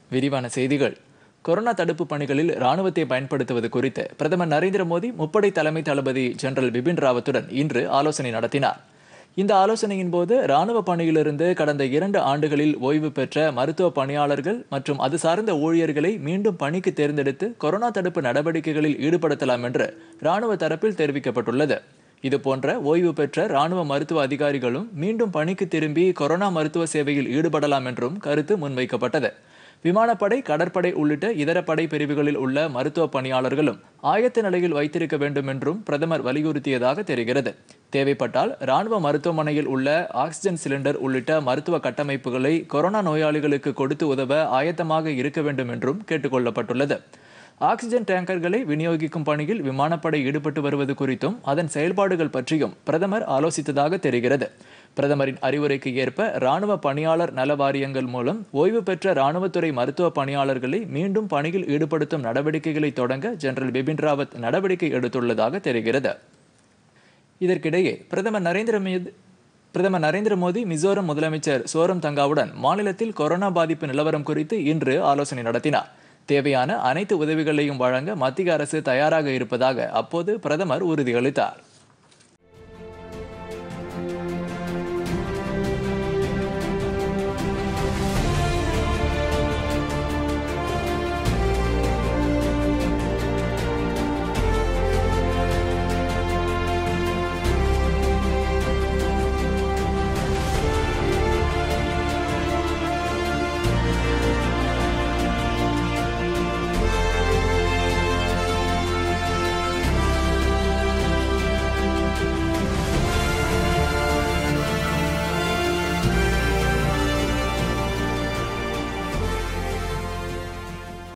விரிவான செய்திகள் கொரோனா தடுப்பு பணிகளில் ராணுவத்தை பயன்படுத்துவது குறித்து பிரதமர் நரேந்திர மோடி முப்படை தலைமை தளபதி ஜெனரல் பிபின் ராவத்துடன் இன்று ஆலோசனை நடத்தினார் இந்த ஆலோசனையின் போது ராணுவ பணியிலிருந்து கடந்த இரண்டு ஆண்டுகளில் ஓய்வு பெற்ற மருத்துவ பணியாளர்கள் மற்றும் அது சார்ந்த ஊழியர்களை மீண்டும் பணிக்கு தேர்ந்தெடுத்து கொரோனா தடுப்பு நடவடிக்கைகளில் ஈடுபடுத்தலாம் என்று ராணுவ தரப்பில் தெரிவிக்கப்பட்டுள்ளது இதுபோன்ற ஓய்வு பெற்ற ராணுவ மருத்துவ அதிகாரிகளும் மீண்டும் பணிக்கு திரும்பி கொரோனா மருத்துவ சேவையில் ஈடுபடலாம் என்றும் கருத்து முன்வைக்கப்பட்டது விமானப்படை கடற்படை உள்ளிட்ட இதர படை பிரிவுகளில் உள்ள மருத்துவ பணியாளர்களும் ஆயத்த நிலையில் வைத்திருக்க வேண்டும் என்றும் பிரதமர் வலியுறுத்தியதாக தெரிகிறது தேவைப்பட்டால் ராணுவ மருத்துவமனையில் உள்ள ஆக்சிஜன் சிலிண்டர் உள்ளிட்ட மருத்துவ கட்டமைப்புகளை கொரோனா நோயாளிகளுக்கு கொடுத்து உதவ ஆயத்தமாக இருக்க வேண்டும் என்றும் கேட்டுக்கொள்ளப்பட்டுள்ளது ஆக்சிஜன் டேங்கர்களை விநியோகிக்கும் பணியில் விமானப்படை ஈடுபட்டு வருவது குறித்தும் அதன் செயல்பாடுகள் பற்றியும் பிரதமர் ஆலோசித்ததாக தெரிகிறது பிரதமரின் அறிவுரைக்கு ஏற்ப ராணுவ பணியாளர் நல வாரியங்கள் மூலம் ஓய்வு பெற்ற ராணுவத்துறை மருத்துவ பணியாளர்களை மீண்டும் பணியில் ஈடுபடுத்தும் நடவடிக்கைகளை தொடங்க ஜெனரல் பிபின் ராவத் நடவடிக்கை எடுத்துள்ளதாக தெரிகிறது இதற்கிடையே பிரதமர் நரேந்திர மோடி பிரதமர் நரேந்திர மோடி மிசோரம் முதலமைச்சர் சோரம் தங்காவுடன் மாநிலத்தில் கொரோனா பாதிப்பு நிலவரம் குறித்து இன்று ஆலோசனை நடத்தினார் தேவையான அனைத்து உதவிகளையும் வழங்க மத்திய அரசு தயாராக இருப்பதாக அப்போது பிரதமர் உறுதியளித்தார்